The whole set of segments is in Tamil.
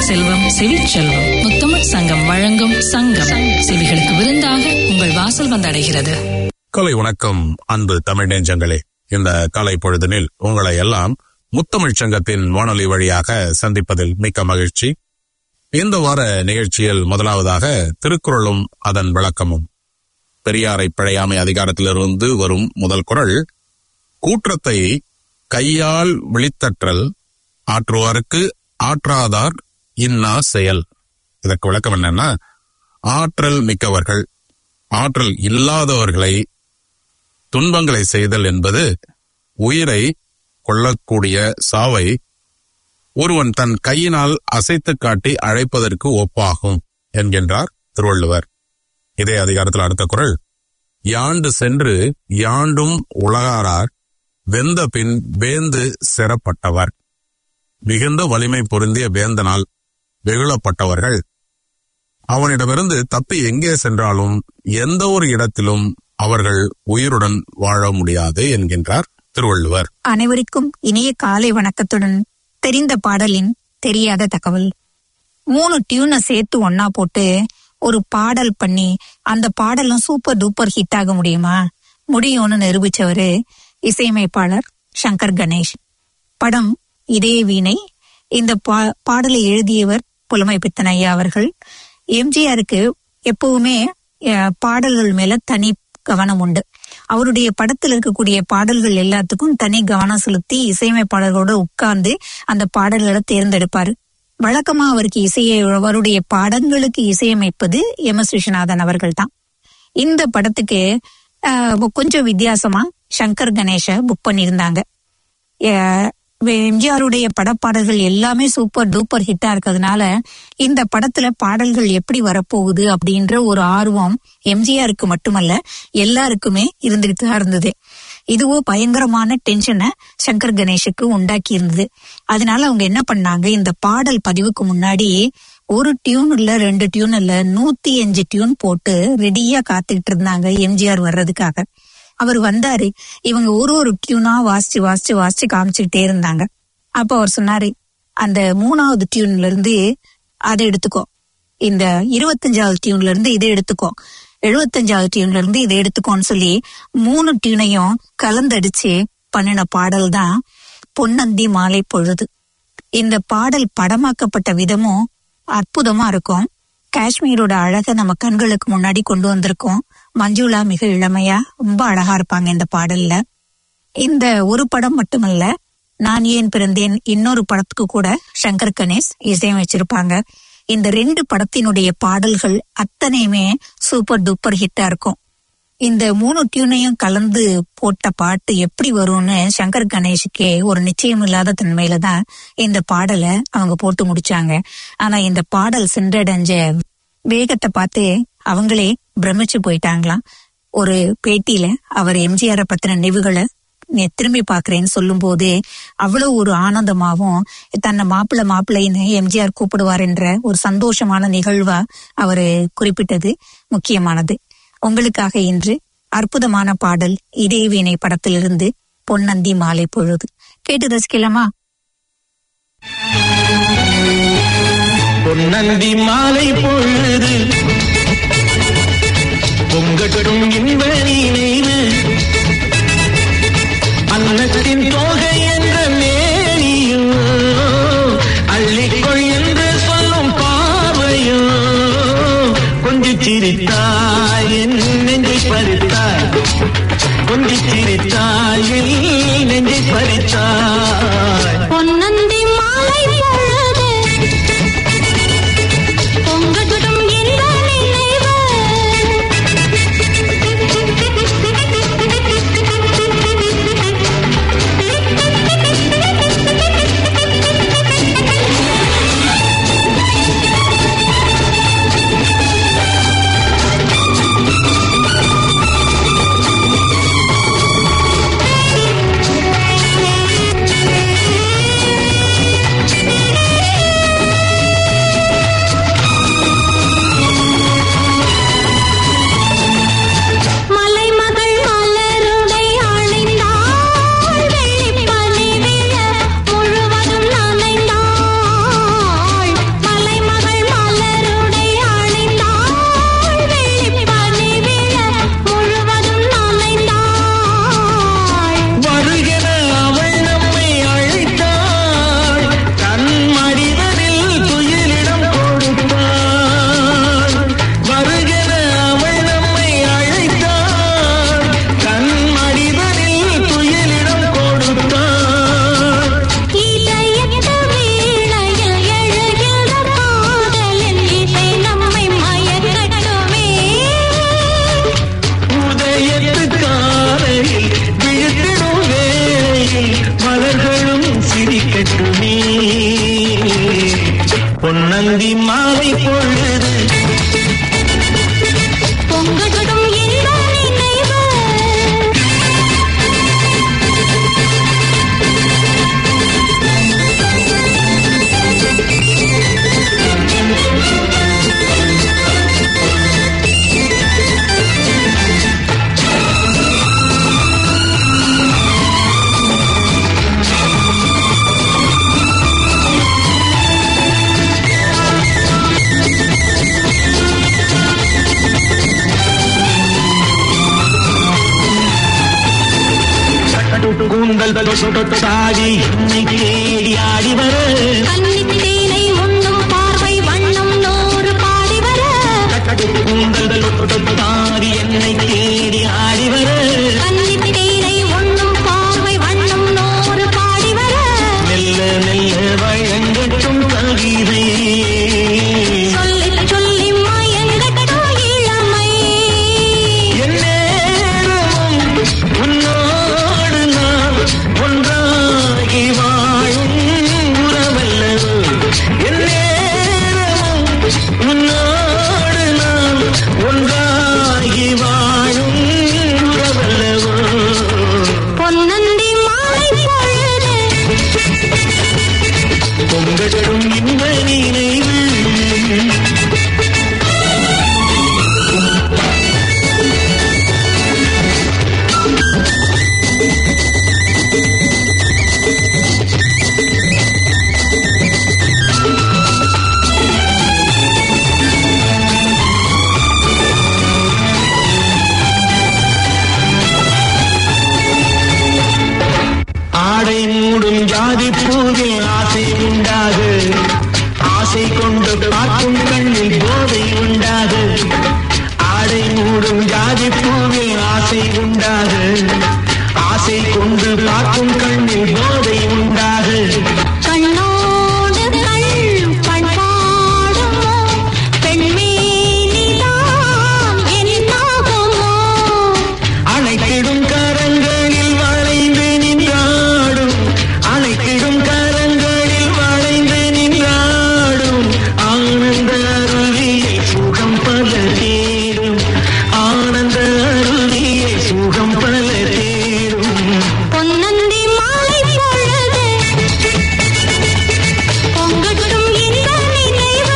தமிழ் செல்வம் செவிச்செல்வம் முத்தமிழ் சங்கம் வழங்கும் சங்கம் செவிகளுக்கு விருந்தாக உங்கள் வாசல் வந்தடைகிறது கலை வணக்கம் அன்பு தமிழ் நெஞ்சங்களே இந்த கலை பொழுதினில் உங்களை எல்லாம் முத்தமிழ்ச் சங்கத்தின் வானொலி வழியாக சந்திப்பதில் மிக்க மகிழ்ச்சி இந்த வார நிகழ்ச்சியில் முதலாவதாக திருக்குறளும் அதன் விளக்கமும் பெரியாரை பிழையாமை அதிகாரத்திலிருந்து வரும் முதல் குறள் கூற்றத்தை கையால் விழித்தற்றல் ஆற்றுவாருக்கு ஆற்றாதார் இன்னா செயல் இதற்கு விளக்கம் என்னன்னா ஆற்றல் மிக்கவர்கள் ஆற்றல் இல்லாதவர்களை துன்பங்களை செய்தல் என்பது உயிரை கொள்ளக்கூடிய சாவை ஒருவன் தன் கையினால் அசைத்து காட்டி அழைப்பதற்கு ஒப்பாகும் என்கின்றார் திருவள்ளுவர் இதே அதிகாரத்தில் அடுத்த குறள் யாண்டு சென்று யாண்டும் உலகாரார் வெந்த பின் வேந்து சிறப்பட்டவர் மிகுந்த வலிமை பொருந்திய வேந்தனால் வெகுளப்பட்டவர்கள் அவனிடமிருந்து தப்பி எங்கே சென்றாலும் எந்த ஒரு இடத்திலும் அவர்கள் உயிருடன் வாழ முடியாது என்கின்றார் திருவள்ளுவர் அனைவருக்கும் இனிய காலை வணக்கத்துடன் தெரிந்த பாடலின் தெரியாத தகவல் மூணு டியூனை சேர்த்து ஒன்னா போட்டு ஒரு பாடல் பண்ணி அந்த பாடலும் சூப்பர் டூப்பர் ஹிட் ஆக முடியுமா முடியும்னு நிரூபிச்சவரு இசையமைப்பாளர் சங்கர் கணேஷ் படம் இதே வீணை இந்த பா பாடலை எழுதியவர் புலமை பித்தன் ஐயா அவர்கள் எம்ஜிஆருக்கு எப்பவுமே அஹ், பாடல்கள் மேல தனி கவனம் உண்டு அவருடைய படத்தில் இருக்கக்கூடிய பாடல்கள் எல்லாத்துக்கும் தனி கவனம் செலுத்தி இசையமைப்பாளர்களோட உட்கார்ந்து அந்த பாடல்களை தேர்ந்தெடுப்பாரு வழக்கமா அவருக்கு இசையை அவருடைய படங்களுக்கு இசையமைப்பது எம் எஸ் விஸ்வநாதன் அவர்கள் தான் இந்த படத்துக்கு ஆஹ், கொஞ்சம் வித்தியாசமா சங்கர் கணேஷ புக் பண்ணியிருந்தாங்க அஹ், எம்ஜிஆருடைய படப்பாடல்கள் எல்லாமே சூப்பர் டூப்பர் ஹிட்டா இருக்கிறதுனால இந்த படத்துல பாடல்கள் எப்படி வரப்போகுது அப்படின்ற ஒரு ஆர்வம் எம்ஜிஆருக்கு மட்டுமல்ல எல்லாருக்குமே இருந்துகிட்டு தான் இருந்தது இதுவோ பயங்கரமான டென்ஷனை சங்கர் கணேஷுக்கு உண்டாக்கி இருந்தது அதனால அவங்க என்ன பண்ணாங்க இந்த பாடல் பதிவுக்கு முன்னாடி ஒரு டியூன் இல்ல ரெண்டு டியூன் இல்ல நூத்தி அஞ்சு டியூன் போட்டு ரெடியா காத்துக்கிட்டு இருந்தாங்க எம்ஜிஆர் வர்றதுக்காக அவர் வந்தாரு இவங்க ஒரு ஒரு டியூனா வாசிச்சு வாசிச்சு வாசிச்சு காமிச்சுக்கிட்டே இருந்தாங்க அப்ப அவர் சொன்னாரு அந்த மூணாவது டியூன்ல இருந்து அதை எடுத்துக்கோ இந்த இருபத்தஞ்சாவது டியூன்ல இருந்து இதை எடுத்துக்கோ எழுபத்தஞ்சாவது டியூன்ல இருந்து இதை எடுத்துக்கோன்னு சொல்லி மூணு டியூனையும் கலந்தடிச்சு பண்ணின பாடல் தான் பொன்னந்தி மாலை பொழுது இந்த பாடல் படமாக்கப்பட்ட விதமும் அற்புதமா இருக்கும் காஷ்மீரோட அழக நம்ம கண்களுக்கு முன்னாடி கொண்டு வந்திருக்கோம் மஞ்சுளா மிக இளமையா ரொம்ப அழகா இருப்பாங்க இந்த பாடல்ல இந்த ஒரு படம் மட்டுமல்ல நான் ஏன் பிறந்தேன் இன்னொரு படத்துக்கு கூட சங்கர் கணேஷ் இசையமைச்சிருப்பாங்க இந்த ரெண்டு படத்தினுடைய பாடல்கள் அத்தனையுமே சூப்பர் டூப்பர் ஹிட்டா இருக்கும் இந்த மூணு டியூனையும் கலந்து போட்ட பாட்டு எப்படி வரும்னு சங்கர் கணேஷுக்கே ஒரு நிச்சயம் இல்லாத தன்மையில தான் இந்த பாடலை அவங்க போட்டு முடிச்சாங்க ஆனா இந்த பாடல் சென்றடைஞ்ச வேகத்தை பார்த்து அவங்களே பிரமிச்சு போயிட்டாங்களாம் ஒரு பேட்டியில அவர் எம்ஜிஆரை பத்தின நினைவுகளை நீ திரும்பி பாக்குறேன்னு சொல்லும் போது அவ்வளவு ஒரு ஆனந்தமாவும் தன்னை மாப்பிள்ள மாப்பிள்ளைன்னு எம்ஜிஆர் கூப்பிடுவார் என்ற ஒரு சந்தோஷமான நிகழ்வா அவரு குறிப்பிட்டது முக்கியமானது உங்களுக்காக இன்று அற்புதமான பாடல் இதே வீணை படத்திலிருந்து பொன்னந்தி மாலை பொழுது கேட்டு ரசிக்கலாமா பொன்னந்தி மாலை பொழுது பொங்கட்டும் இன்ப நினைவு அன்னத்தின் தோகை என்ற மேனியும் அள்ளிக்கொள் என்று சொல்லும் பார்வையும் கொஞ்சி சிரித்தாய் என் நெஞ்சை பறித்தாய் கொஞ்சி சிரித்தாய் என் நெஞ்சை பறித்தாய் பொன்னந்தி மாலை பொழுது பொங்கட்டும் இன்ப நினைவு பொன்னந்தி மாலை பொழுது பொங்கட்டும் இன்ப நினைவு கூந்தல் தொட்டாடி என்னை தேடி ஆடி வர கன்னித் தேனை உண்ணும் பார்வை வண்ணம் நூறு பாடி வர கூந்தல் தொட்டாடி என்னை தேடி ஆடி வர கன்னித் தேனை உண்ணும் பார்வை வண்ணம் நூறு பாடி வர மெல்ல மெல்ல வழங்கட்டும் கவிதை சொல்லிச் சொல்லி மயங்கட்டும் இளமை எந்நேரமும் உன்னோடு நான் ஒன்றாகி வாழும் உறவல்லவோ எந்நேரமும் உன்னோடு நான் ஒன்றாகி வாழும் உறவல்லவோ பொன்னந்தி மாலை பொழுது பொங்கட்டும் இன்ப நினைவு ஆடை மூடும் ஜாதி பூவில் ஆசை உண்டாகு ஆசை கொண்டு பார்க்கும் கண்ணில் போதை உண்டாகு ஆடை மூடும் ஜாதி பூவில் ஆசை உண்டாகு ஆசை கொண்டு பார்க்கும் கண்ணில் போதை உண்டாகு கண்ணோடு கண் பண்பாடுமோ பெண்மேனிதான் என்னாகுமோ அணைத்திடும் கரங்களில் வளைந்து நின்றாடும் அணைத்திடும் கரங்களில் வளைந்து நின்றாடும் ஆனந்த அருவியை சுகம் பல தேடும் ஆனந்த அருவியை சுகம் பல தேடும் பொன்னந்தி மாலை பொழுது பொங்கட்டும் இன்ப நினைவு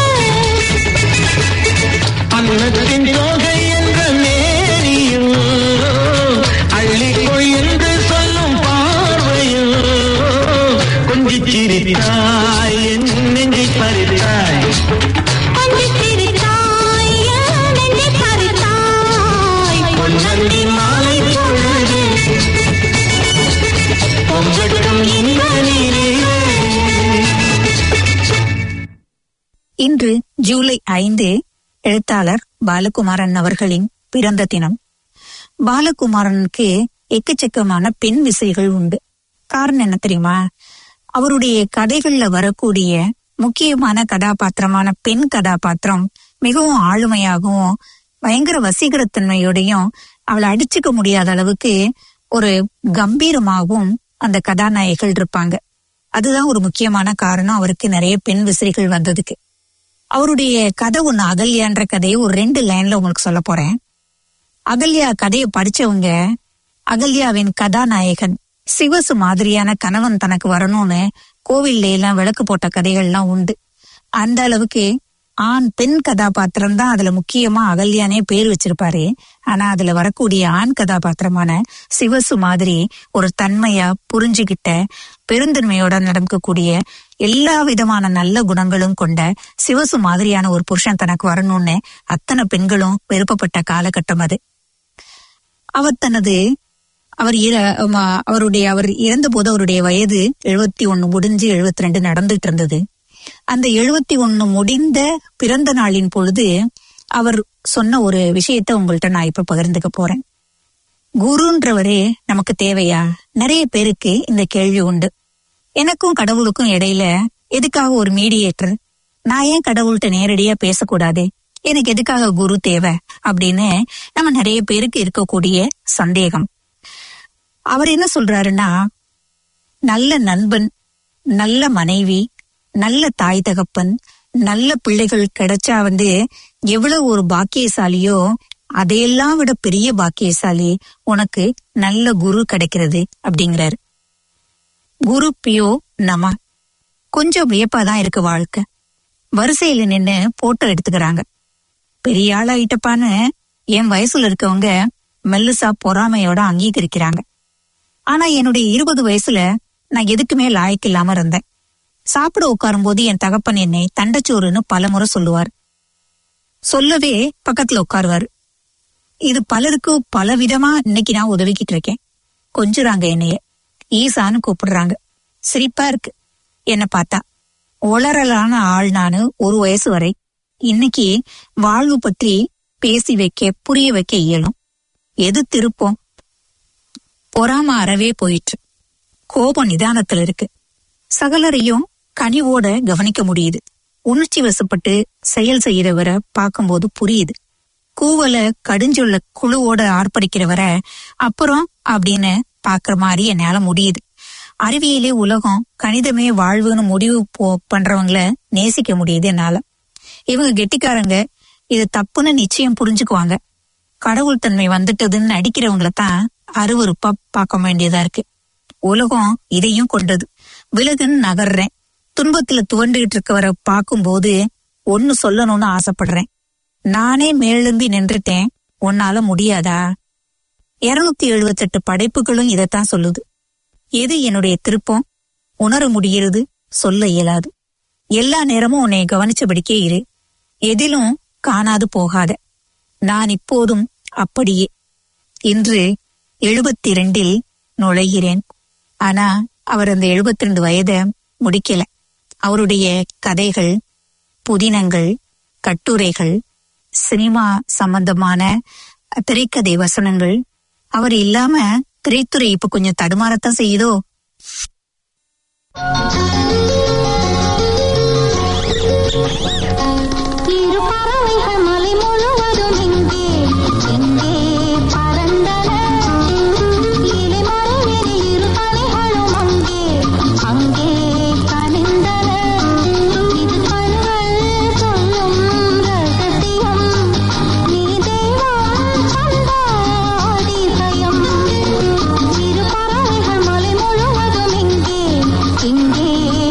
அன்னத்தின் தோகை என்ற மேனியோ அள்ளிக்கொள் என்று சொல்லும் பார்வையோ கொஞ்சிச் சிரித்தாய் என் நெஞ்சை பறித்தாய் கொஞ்சிச் சிரித்தாய், என் நெஞ்சைப் பறித்தாய். பொன்னந்தி மாலை பொழுது பொங்கட்டும் இன்ப நீரே இன்று ஜூலை ஐந்து எழுத்தாளர் பாலகுமாரன் அவர்களின் பிறந்த தினம் பாலகுமாரனுக்கு எக்கச்சக்கமான பெண் விசைகள் உண்டு காரணம் என்ன தெரியுமா அவருடைய கதைகள்ல வரக்கூடிய முக்கியமான கதாபாத்திரமான பெண் கதாபாத்திரம் மிகவும் ஆளுமையாகவும் பயங்கர வசீகரத்தன்மையோடையும் அவளை அடிச்சுக்க முடியாத அளவுக்கு ஒரு கம்பீரமாகவும் அந்த கதாநாயகிகள் இருப்பாங்க அதுதான் ஒரு முக்கியமான காரணம் அவருக்கு நிறைய பெண் விசிறிகள் வந்ததுக்கு அவருடைய கதை ஒண்ணு அகல்யான்ற கதையை ஒரு ரெண்டு லைன்ல உங்களுக்கு சொல்ல போறேன் அகல்யா கதையை படிச்சவங்க அகல்யாவின் கதாநாயகன் சிவசு மாதிரியான கணவன் தனக்கு வரணும்னு கோவில்ல எல்லாம் விளக்கு போட்ட கதைகள்லாம் உண்டு அந்த அளவுக்கு ஆண் பெண் கதாபாத்திரம் தான் அதுல முக்கியமா அகல்யானே பேர் வச்சிருப்பாரு ஆனா அதுல வரக்கூடிய ஆண் கதாபாத்திரமான சிவசு மாதிரி ஒரு தன்மையா புரிஞ்சுகிட்ட பெருந்தன்மையோட நடக்கக்கூடிய எல்லா விதமான நல்ல குணங்களும் கொண்ட சிவசு மாதிரியான ஒரு புருஷன் தனக்கு வரணும்னு அத்தனை பெண்களும் விருப்பப்பட்ட காலகட்டம் அது அவர் தனது அவர் இற- ம- அவருடைய அவர் இறந்த போது அவருடைய வயது எழுபத்தி ஒண்ணு முடிஞ்சு எழுபத்தி ரெண்டு நடந்துட்டு இருந்தது அந்த எழுபத்தி ஒண்ணு முடிந்த பிறந்த நாளின் பொழுது அவர் சொன்ன ஒரு விஷயத்த உங்கள்ட்ட நான் இப்ப பகிர்ந்துக்க போறேன் குருன்றவரே நமக்கு தேவையா நிறைய பேருக்கு இந்த கேள்வி உண்டு எனக்கும் கடவுளுக்கும் இடையில எதுக்காக ஒரு மீடியேட்டர் நான் ஏன் கடவுள்கிட்ட நேரடியா பேசக்கூடாது எனக்கு எதுக்காக குரு தேவை அப்படின்னு நம்ம நிறைய பேருக்கு இருக்கக்கூடிய சந்தேகம் அவர் என்ன சொல்றாருன்னா நல்ல நண்பன் நல்ல மனைவி நல்ல தாய் தகப்பன் நல்ல பிள்ளைகள் கிடைச்சா வந்து எவ்வளவு ஒரு பாக்கியசாலியோ அதையெல்லாம் விட பெரிய பாக்கியசாலி உனக்கு நல்ல குரு கிடைக்கிறது அப்படிங்கிறாரு குரு பியோ நம கொஞ்சம் வியப்பாதான் இருக்கு வாழ்க்கை வரிசையில நின்னு போட்டோ எடுத்துக்கிறாங்க பெரிய ஆளாயிட்டப்பான்னு என் வயசுல இருக்கவங்க மெல்லுசா பொறாமையோட அங்கீகரிக்கிறாங்க ஆனா என்னுடைய இருபது வயசுல நான் எதுக்குமே லாயக்கு இல்லாம இருந்தேன் சாப்பிட உட்காரும்போது என் தகப்பன் என்னை தண்டச்சோறுன்னு பலமுறை சொல்லுவார் சொல்லவே பக்கத்துல உட்காருவாரு இது பலருக்கு பல விதமா இன்னைக்கு நான் உதவிக்கிட்டு இருக்கேன் கொஞ்சுறாங்க என்னைய ஈசான்னு கூப்பிடுறாங்க சிரிப்பா இருக்கு என்ன பார்த்தா உளறலான ஆள் நானு ஒரு வயசு வரை இன்னைக்கு வாழ்வு பற்றி பேசி வைக்க புரிய வைக்க இயலும் எது திருப்பம் பொறாம அறவே போயிற்று கோபம் நிதானத்துல இருக்கு சகலரையும் கனிவோட கவனிக்க முடியுது உணர்ச்சி வசப்பட்டு செயல் செய்யறவரை பார்க்கும்போது புரியுது கூவல கடிஞ்சுள்ள குழுவோட ஆர்ப்பரிக்கிறவரை அப்புறம் அப்படின்னு பாக்குற மாதிரி என்னால முடியுது அறிவியலே உலகம் கணிதமே வாழ்வுன்னு முடிவு போ பண்றவங்கள நேசிக்க முடியுது என்னால இவங்க கெட்டிக்காரங்க இது தப்புன்னு நிச்சயம் புரிஞ்சுக்குவாங்க கடவுள் தன்மை வந்துட்டதுன்னு நடிக்கிறவங்கள தான் அருவருப்பா பார்க்க வேண்டியதா இருக்கு உலகம் இதையும் கொண்டது விலகுன்னு நகர்றேன் துன்பத்துல துவண்டுகிட்டு இருக்கவரை பார்க்கும்போது ஒன்னு சொல்லணும்னு ஆசைப்படுறேன் நானே மேலெழும்பி நின்றுட்டேன் உன்னால முடியாதா இருநூத்தி எழுபத்தெட்டு படைப்புகளும் இதைத்தான் சொல்லுது எது என்னுடைய திருப்பம் உணர முடிகிறது சொல்ல இயலாது எல்லா நேரமும் உன்னை கவனிச்சபடிக்கே இரு எதிலும் காணாது போகாத நான் இப்போதும் அப்படியே இன்று எழுபத்தி ரெண்டில் நுழைகிறேன் ஆனா அவர் அந்த எழுபத்தி ரெண்டு வயதை முடிக்கல அவருடைய கதைகள் புதினங்கள் கட்டுரைகள் சினிமா சம்பந்தமான திரைக்கதை வசனங்கள் அவர் இல்லாம திரைத்துறை இப்ப கொஞ்சம் தடுமாறத்தான் செய்யுதோ இரு பறவைகள் மலை முழுவதும் எங்கே எங்கே பறந்தன இலை மறைவில் இரு கனிகளும் அங்கே அங்கே கனிந்தன இது கண்கள் சொல்லும் ரகசியம் நீ தெய்வம் கண்ட அதிசயம் இரு பறவைகள் மலை முழுவதும் எங்கே எங்கே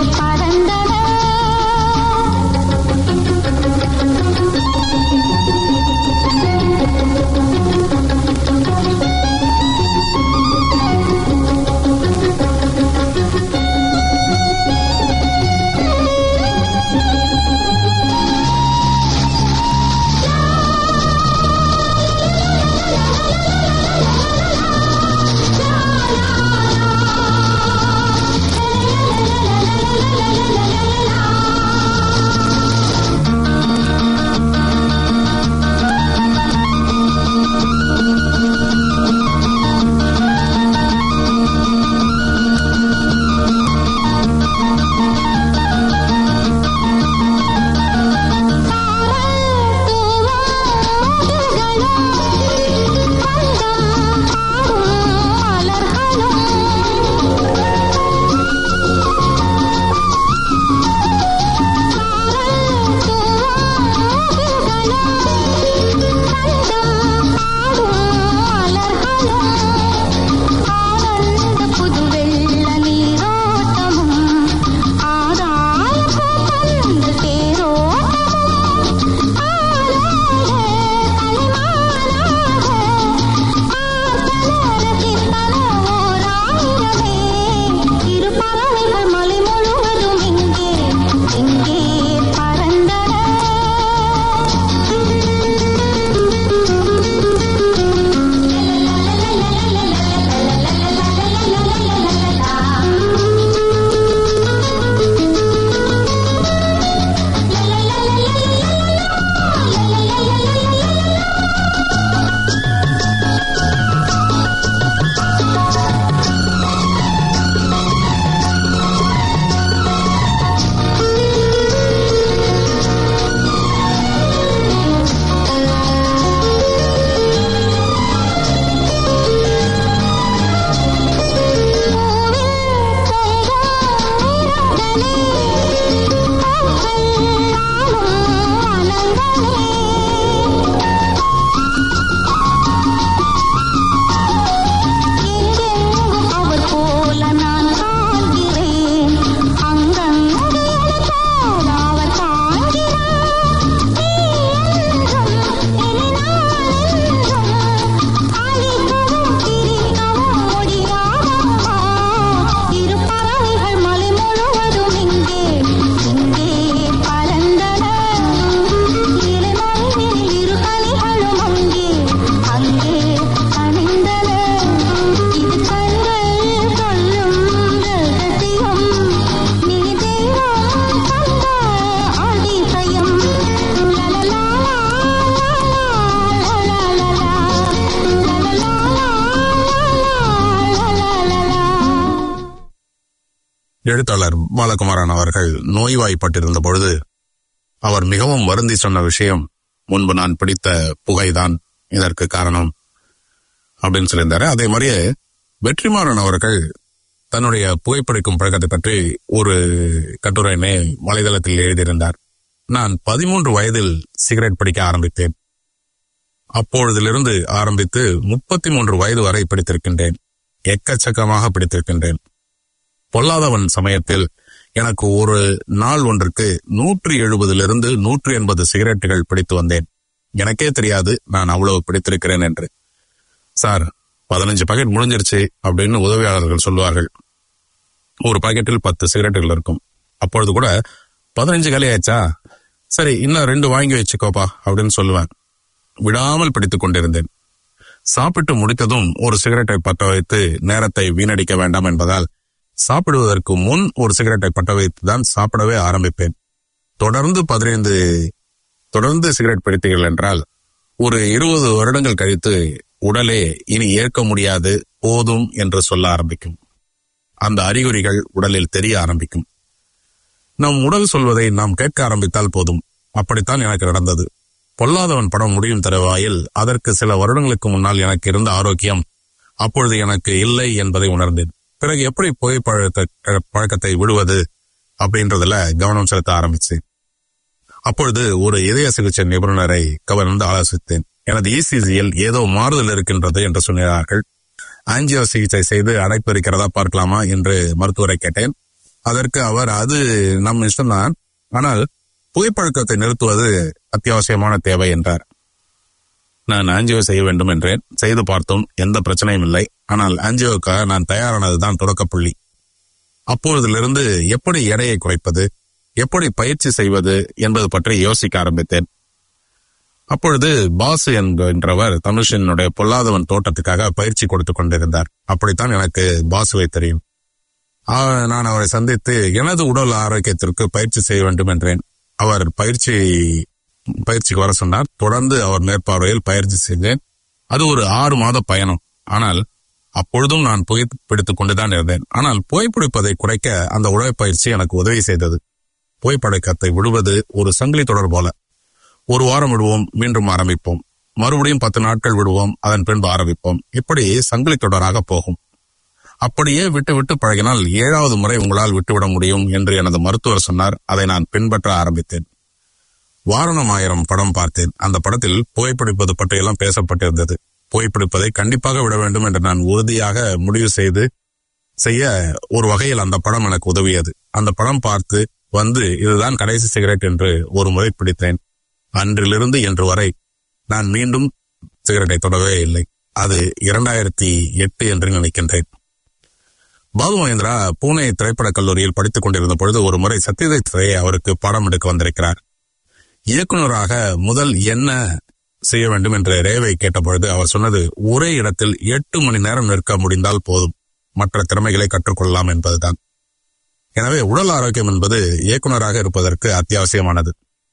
எழுத்தாளர் பாலகுமாரன் அவர்கள் நோய்வாய்ப்பட்டிருந்த பொழுது அவர் மிகவும் வருந்தி சொன்ன விஷயம் முன்பு நான் பிடித்த புகைதான் இதற்கு காரணம் அப்படின்னு சொல்லியிருந்தாரு அதே மாதிரியே வெற்றிமாறன் அவர்கள் தன்னுடைய புகைப்பிடிக்கும் பழக்கத்தை பற்றி ஒரு கட்டுரையினை வலைதளத்தில் எழுதியிருந்தார் நான் பதிமூன்று வயதில் சிகரெட் பிடிக்க ஆரம்பித்தேன் அப்பொழுதிலிருந்து ஆரம்பித்து முப்பத்தி மூன்று வயது வரை பிடித்திருக்கின்றேன் எக்கச்சக்கமாக பிடித்திருக்கின்றேன் பொல்லாதவன் சமயத்தில் எனக்கு ஒரு நாள் ஒன்றுக்கு நூற்றி எழுபதிலிருந்து நூற்றி எண்பது சிகரெட்டுகள் பிடித்து வந்தேன் எனக்கே தெரியாது நான் அவ்வளவு பிடித்திருக்கிறேன் என்று சார் பதினஞ்சு பாக்கெட் முடிஞ்சிருச்சு அப்படின்னு உதவியாளர்கள் சொல்லுவார்கள் ஒரு பாக்கெட்டில் பத்து சிகரெட்டுகள் இருக்கும் அப்பொழுது கூட பதினஞ்சு காலியாச்சா சரி இன்னும் ரெண்டு வாங்கி வச்சுக்கோப்பா அப்படின்னு சொல்லுவேன் விடாமல் பிடித்துக் கொண்டிருந்தேன் சாப்பிட்டு முடித்ததும் ஒரு சிகரெட்டை பற்ற வைத்து நேரத்தை வீணடிக்க வேண்டாம் என்பதால் சாப்பிடுவதற்கு முன் ஒரு சிகரெட்டை பற்ற வைத்து தான் சாப்பிடவே ஆரம்பிப்பேன் தொடர்ந்து பதினைந்து தொடர்ந்து சிகரெட் பிடித்தீர்கள் என்றால் ஒரு இருபது வருடங்கள் கழித்து உடலே இனி ஏற்க முடியாது போதும் என்று சொல்ல ஆரம்பிக்கும் அந்த அறிகுறிகள் உடலில் தெரிய ஆரம்பிக்கும் நம் உடல் சொல்வதை நாம் கேட்க ஆரம்பித்தால் போதும் அப்படித்தான் எனக்கு நடந்தது பொல்லாதவன் படம் முடியும் தருவாயில் அதற்கு சில வருடங்களுக்கு முன்னால் எனக்கு இருந்த ஆரோக்கியம் அப்பொழுது எனக்கு இல்லை என்பதை உணர்ந்தேன் பிறகு எப்படி புகைப்பழக்க பழக்கத்தை விடுவது அப்படின்றதுல கவனம் செலுத்த ஆரம்பிச்சேன் அப்பொழுது ஒரு இதய சிகிச்சை நிபுணரை கவர்ந்து ஆலோசித்தேன் எனது இசிஜியில் ஏதோ மாறுதல் இருக்கின்றது என்று சொன்னார்கள் ஆஞ்சியோ சிகிச்சை செய்து அடைப்பு இருக்கிறதா பார்க்கலாமா என்று மருத்துவரை கேட்டேன் அதற்கு அவர் அது நம் இஷ்டம்தான் ஆனால் புகைப்பழக்கத்தை நிறுத்துவது அத்தியாவசியமான தேவை என்றார் நான் ஆஞ்சியோ செய்ய வேண்டும் என்றேன் செய்து பார்த்தோம் எந்த பிரச்சனையும் இல்லை ஆனால் ஆஞ்சியோக்காக நான் தயாரானதுதான் தொடக்கப்புள்ளி அப்பொழுதிலிருந்து எப்படி எடையை குறைப்பது எப்படி பயிற்சி செய்வது என்பது பற்றி யோசிக்க ஆரம்பித்தேன் அப்பொழுது பாசு என்கின்றவர் தனுஷனுடைய பொல்லாதவன் தோட்டத்துக்காக பயிற்சி கொடுத்து கொண்டிருந்தார் அப்படித்தான் எனக்கு பாசுவை தெரியும் ஆ, நான் அவரை சந்தித்து எனது உடல் ஆரோக்கியத்திற்கு பயிற்சி செய்ய வேண்டும் என்றேன் அவர் பயிற்சி பயிற்சிக்கு வர சொன்னார் தொடர்ந்து அவர் மேற்பார்வையில் பயிற்சி செய்தேன் அது ஒரு ஆறு மாத பயணம் ஆனால் அப்பொழுதும் நான் புகை பிடித்துக் கொண்டுதான் இருந்தேன் ஆனால் புகைப்பிடிப்பதை குறைக்க அந்த உடற்பயிற்சி எனக்கு உதவி செய்தது புகைப்பழக்கத்தை விடுவது ஒரு சங்கிலி தொடர் போல ஒரு வாரம் விடுவோம் மீண்டும் ஆரம்பிப்போம் மறுபடியும் பத்து நாட்கள் விடுவோம் அதன் பின்பு ஆரம்பிப்போம் இப்படி சங்கிலி தொடராக போகும் அப்படியே விட்டு விட்டு பழகினால் ஏழாவது முறை உங்களால் விட்டுவிட முடியும் என்று எனது மருத்துவர் சொன்னார் அதை நான் பின்பற்ற ஆரம்பித்தேன் வாரணம் ஆயிரம் படம் பார்த்தேன் அந்த படத்தில் புகைப்பிடிப்பது பற்றியெல்லாம் பேசப்பட்டிருந்தது புகைப்பிடிப்பதை கண்டிப்பாக விட வேண்டும் என்று நான் உறுதியாக முடிவு செய்து செய்ய ஒரு வகையில் அந்த படம் எனக்கு உதவியது அந்த படம் பார்த்து வந்து இதுதான் கடைசி சிகரெட் என்று ஒரு முறை பிடித்தேன் அன்றிலிருந்து இன்று வரை நான் மீண்டும் சிகரெட்டை தொடவே இல்லை அது இரண்டாயிரத்தி எட்டு என்று நினைக்கின்றேன் பாபு மகேந்திரா பூனே திரைப்படக் கல்லூரியில் படித்துக் கொண்டிருந்த பொழுது ஒரு முறை சத்யஜித் ரே அவருக்கு பாடம் எடுக்க வந்திருக்கிறார் இயக்குனராக முதல் என்ன செய்ய வேண்டும் என்று ரேவை கேட்டபொழுது அவர் சொன்னது ஒரே இடத்தில் எட்டு மணி நேரம் நிற்க முடிந்தால் போதும் மற்ற திறமைகளை கற்றுக்கொள்ளலாம் என்பதுதான் எனவே உடல் ஆரோக்கியம் என்பது இயக்குனராக இருப்பதற்கு அத்தியாவசியமானது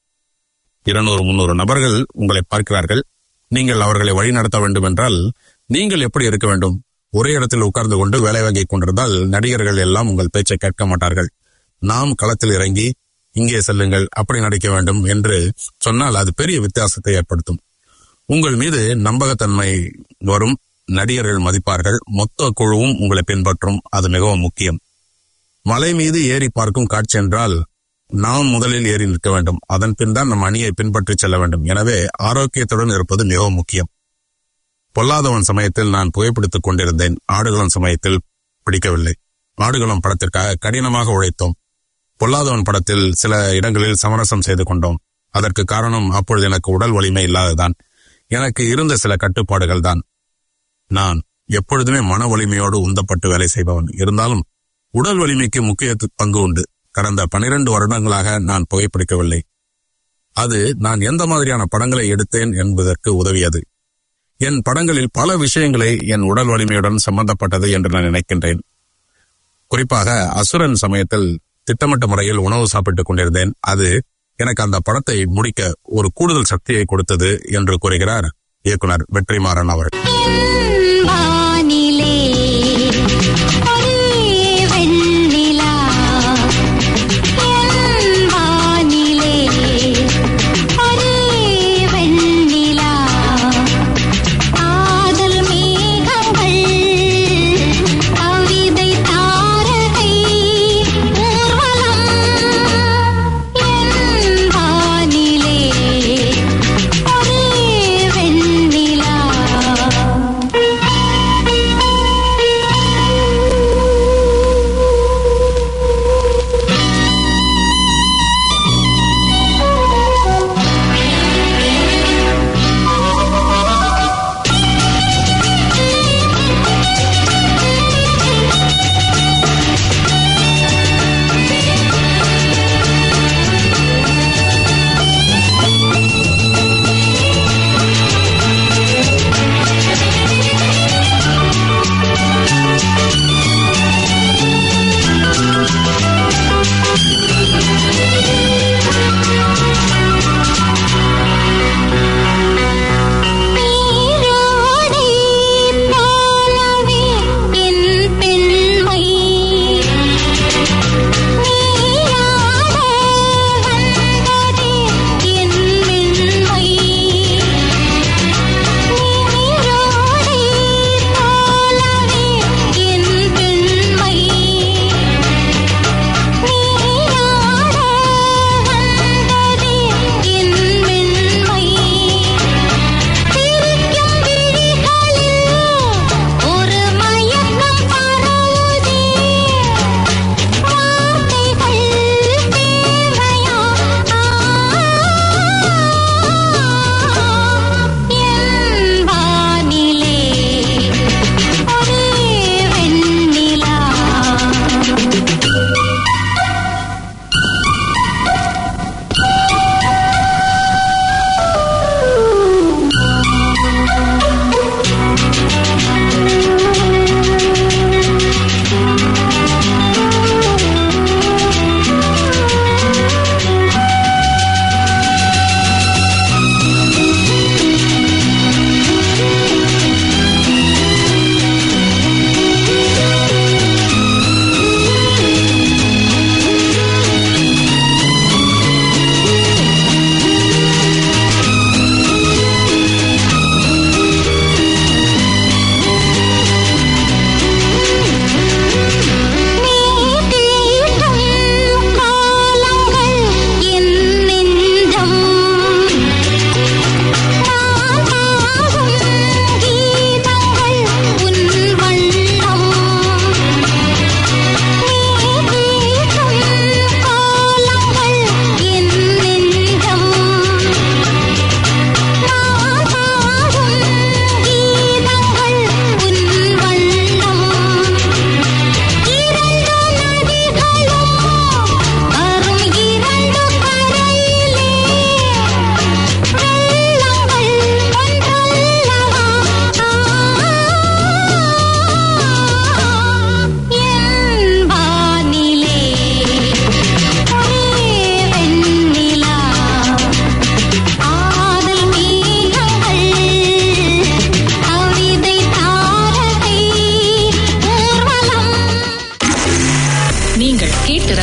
இருநூறு முன்னூறு நபர்கள் உங்களை பார்க்கிறார்கள் நீங்கள் அவர்களை வழிநடத்த வேண்டும் என்றால் நீங்கள் எப்படி இருக்க வேண்டும் ஒரே இடத்தில் உட்கார்ந்து கொண்டு வேலை வாங்கிக் கொண்டிருந்தால் நடிகர்கள் எல்லாம் உங்கள் பேச்சை கேட்க மாட்டார்கள் நாம் களத்தில் இறங்கி இங்கே செல்லுங்கள் அப்படி நடிக்க வேண்டும் என்று சொன்னால் அது பெரிய வித்தியாசத்தை ஏற்படுத்தும் உங்கள் மீது நம்பகத்தன்மை வரும் நடிகர்கள் மதிப்பார்கள் மொத்த குழுவும் உங்களை பின்பற்றும் அது மிகவும் முக்கியம் மலை மீது ஏறி பார்க்கும் காட்சி என்றால் நாம் முதலில் ஏறி நிற்க வேண்டும் அதன் பின் தான் நம் அணியை பின்பற்றி செல்ல வேண்டும் எனவே ஆரோக்கியத்துடன் இருப்பது மிகவும் முக்கியம் பொல்லாதவன் சமயத்தில் நான் புகைப்பிடித்துக் கொண்டிருந்தேன் ஆடுகளம் சமயத்தில் பிடிக்கவில்லை ஆடுகளம் படத்திற்காக கடினமாக உழைத்தோம் பொல்லாதவன் படத்தில் சில இடங்களில் சமரசம் செய்து கொண்டோம் அதற்கு காரணம் அப்பொழுது எனக்கு உடல் வலிமை இல்லாததான் எனக்கு இருந்த சில கட்டுப்பாடுகள் தான் நான் எப்பொழுதுமே மன வலிமையோடு உந்தப்பட்டு வேலை செய்பவன் இருந்தாலும் உடல் வலிமைக்கு முக்கிய பங்கு உண்டு கடந்த பனிரெண்டு வருடங்களாக நான் புகைப்பிடிக்கவில்லை அது நான் எந்த மாதிரியான படங்களை எடுத்தேன் என்பதற்கு உதவியது என் படங்களில் பல விஷயங்களை என் உடல் வலிமையுடன் சம்பந்தப்பட்டது என்று நான் நினைக்கின்றேன் குறிப்பாக அசுரன் சமயத்தில் திட்டமிட்ட முறையில் உணவு சாப்பிட்டுக் கொண்டிருந்தேன் அது எனக்கு அந்த படத்தை முடிக்க ஒரு கூடுதல் சக்தியை கொடுத்தது என்று கூறுகிறார் இயக்குனர் வெற்றிமாறன் அவர்கள் வானிலே ஒரே வெண்ணிலா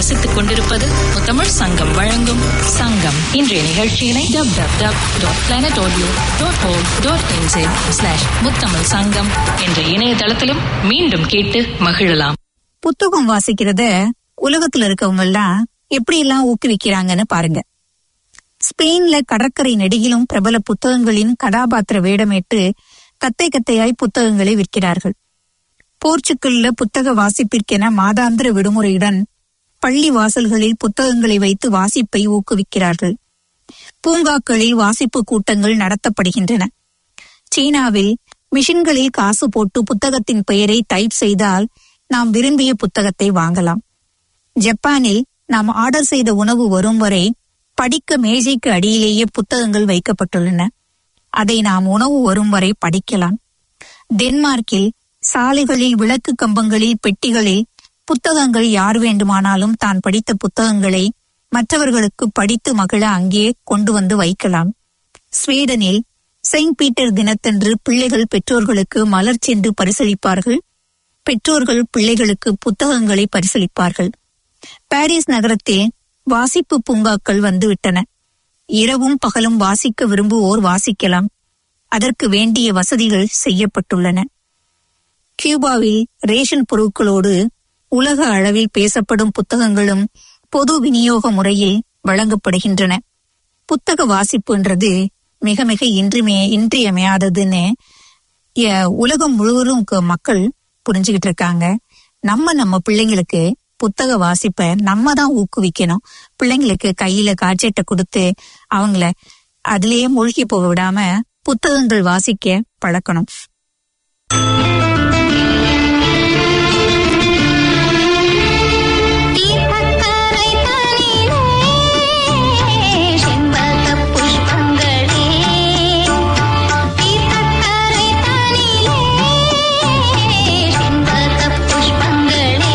ரசித்துக் கொண்டிருப்பது முத்தமிழ் சங்கம் வழங்கும் சங்கம் இன்றைய நிகழ்ச்சியினை W W W dot planet audio dot O dot NZ slash Muthamizh Sangam என்ற இணையதளத்திலும் மீண்டும் கேட்டு மகிழலாம் புத்தகம் வாசிக்கிறத உலகத்துல இருக்கவங்க எல்லாம் எப்படி எல்லாம் ஊக்குவிக்கிறாங்கன்னு பாருங்க ஸ்பெயின்ல கடற்கரை நெடுகிலும் பிரபல புத்தகங்களின் கதாபாத்திர வேடமேட்டு கத்தை கத்தையாய் புத்தகங்களை விற்கிறார்கள் போர்ச்சுகல்ல புத்தக வாசிப்பிற்கென மாதாந்திர விடுமுறையுடன் பள்ளி வாசல்களில் புத்தகங்களை வைத்து வாசிப்பை ஊக்குவிக்கிறார்கள் பூங்காக்களில் வாசிப்பு கூட்டங்கள் நடத்தப்படுகின்றன சீனாவில் மிஷின்களில் காசு போட்டு புத்தகத்தின் பெயரை டைப் செய்தால் நாம் விரும்பிய புத்தகத்தை வாங்கலாம் ஜப்பானில் நாம் ஆர்டர் செய்த உணவு வரும் வரை படிக்க மேஜைக்கு அடியிலேயே புத்தகங்கள் வைக்கப்பட்டுள்ளன அதை நாம் உணவு வரும் வரை படிக்கலாம் டென்மார்க்கில் சாலைகளில் விளக்கு கம்பங்களில் பெட்டிகளில் புத்தகங்கள் யார் வேண்டுமானாலும் தான் படித்த புத்தகங்களை மற்றவர்களுக்கு படித்து மகிழ அங்கே கொண்டு வந்து வைக்கலாம் ஸ்வீடனில் செயின்ட் பீட்டர் தினத்தன்று பிள்ளைகள் பெற்றோர்களுக்கு மலர் சென்று பரிசளிப்பார்கள் பெற்றோர்கள் பிள்ளைகளுக்கு புத்தகங்களை பரிசளிப்பார்கள் பாரிஸ் நகரத்தில் வாசிப்பு பூங்காக்கள் வந்துவிட்டன இரவும் பகலும் வாசிக்க விரும்புவோர் வாசிக்கலாம் அதற்கு வேண்டிய வசதிகள் செய்யப்பட்டுள்ளன கியூபாவில் ரேஷன் பொருட்களோடு உலக அளவில் பேசப்படும் புத்தகங்களும் பொது விநியோக முறையில் வழங்கப்படுகின்றன புத்தக வாசிப்புன்றது மிக மிக இன்றிமே இன்றியமையாததுன்னு எ- உலகம் முழுவதும் க- மக்கள் புரிஞ்சுகிட்டு இருக்காங்க நம்ம நம்ம பிள்ளைங்களுக்கு புத்தக வாசிப்பை நம்ம தான் ஊக்குவிக்கணும் பிள்ளைங்களுக்கு கையில காட்செட்டை கொடுத்து அவங்கள அதிலேயே மூழ்கி போக விடாம புத்தகங்கள் வாசிக்க பழக்கணும் தீர்த்தக்கரை தனிலே செண்பகப் புஷ்பங்களே தீர்த்தக்கரை தனிலே செண்பகப் புஷ்பங்களே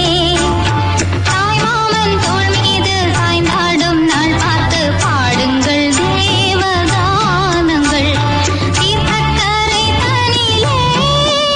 தாய்மாமன் தோள் மீது சாய்ந்தாடும் நாள் பார்த்து பாடுங்கள் தேவகானங்கள் தீர்த்தக்கரை தனிலே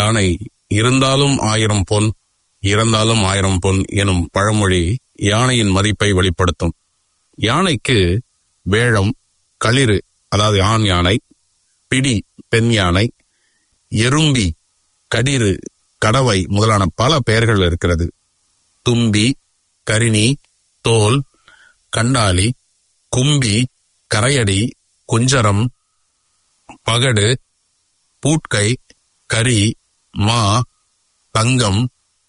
யானை இருந்தாலும் ஆயிரம் பொன் இறந்தாலும் ஆயிரம் பொன் எனும் பழமொழி யானையின் மதிப்பை வெளிப்படுத்தும் யானைக்கு வேழம் களிறு அதாவது ஆண் யானை பிடி பெண் யானை எறும்பி கடிறு கடவை முதலான பல பெயர்கள் இருக்கிறது தும்பி கரிணி தோல் கண்டாலி கும்பி கரையடி குஞ்சரம் பகடு பூட்கை கரி மா தங்கம்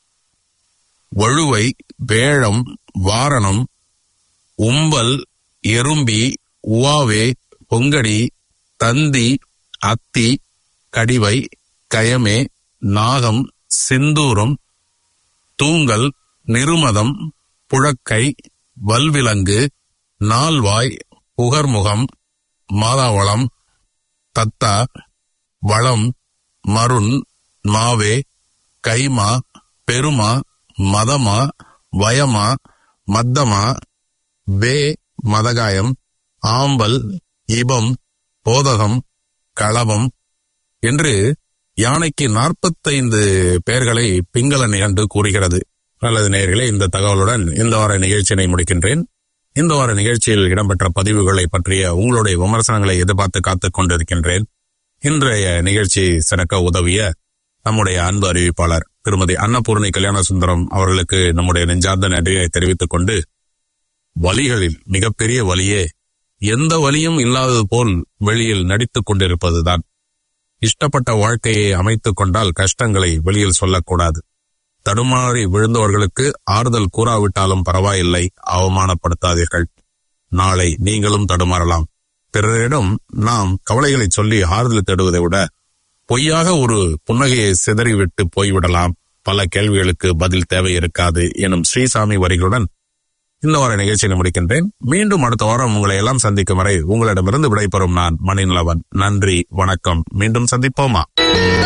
வழுவை வேழம் வாரணம் உம்பல் எறும்பி உவாவே பொங்கடி தந்தி அத்தி கடிவை கயமே நாகம் செந்தூரம் தூங்கல் நிருமதம் புழக்கை வல்விலங்கு நால்வாய் புகர்முகம் மாதாவளம் தத்தா வளம் மருண் மாவே கைமா பெருமா மதமா வயமா மத்தமா வே மதகாயம் ஆம்பல் இபம் போதகம் களவம் என்று யானைக்கு நாற்பத்தைந்து பெயர்களை பிங்கள நிகண்டு கூறுகிறது நல்லது நேயர்களே இந்த தகவலுடன் இந்த வார நிகழ்ச்சியினை முடிக்கின்றேன் இந்த வார நிகழ்ச்சியில் இடம்பெற்ற பதிவுகளை பற்றிய உங்களுடைய விமர்சனங்களை எதிர்பார்த்து காத்துக் கொண்டிருக்கின்றேன் இன்றைய நிகழ்ச்சி சிறக்க உதவிய நம்முடைய அன்பு அறிவிப்பாளர் திருமதி அன்னபூர்ணி கல்யாண சுந்தரம் அவர்களுக்கு நம்முடைய நெஞ்சார்ந்த நன்றியை தெரிவித்துக் கொண்டு வலிகளில் மிகப்பெரிய வலியே எந்த வலியும் இல்லாதது போல் வெளியில் நடித்துக் கொண்டிருப்பதுதான் இஷ்டப்பட்ட வாழ்க்கையை அமைத்துக் கொண்டால் கஷ்டங்களை வெளியில் சொல்லக்கூடாது தடுமாறி விழுந்தவர்களுக்கு ஆறுதல் கூறாவிட்டாலும் பரவாயில்லை அவமானப்படுத்தாதீர்கள் நாளை நீங்களும் தடுமாறலாம் பிறரிடம் நாம் கவலைகளை சொல்லி ஆறுதல் தேடுவதை விட பொய்யாக ஒரு புன்னகையை சிதறிவிட்டு போய்விடலாம் பல கேள்விகளுக்கு பதில் தேவை இருக்காது எனும் ஸ்ரீசாமி வரிகளுடன் இந்த வார நிகழ்ச்சியை முடிக்கின்றேன் மீண்டும் அடுத்த வாரம் உங்களை எல்லாம் சந்திக்கும் வரை உங்களிடமிருந்து விடைபெறும் நான் மணிநலவன் நன்றி வணக்கம் மீண்டும் சந்திப்போமா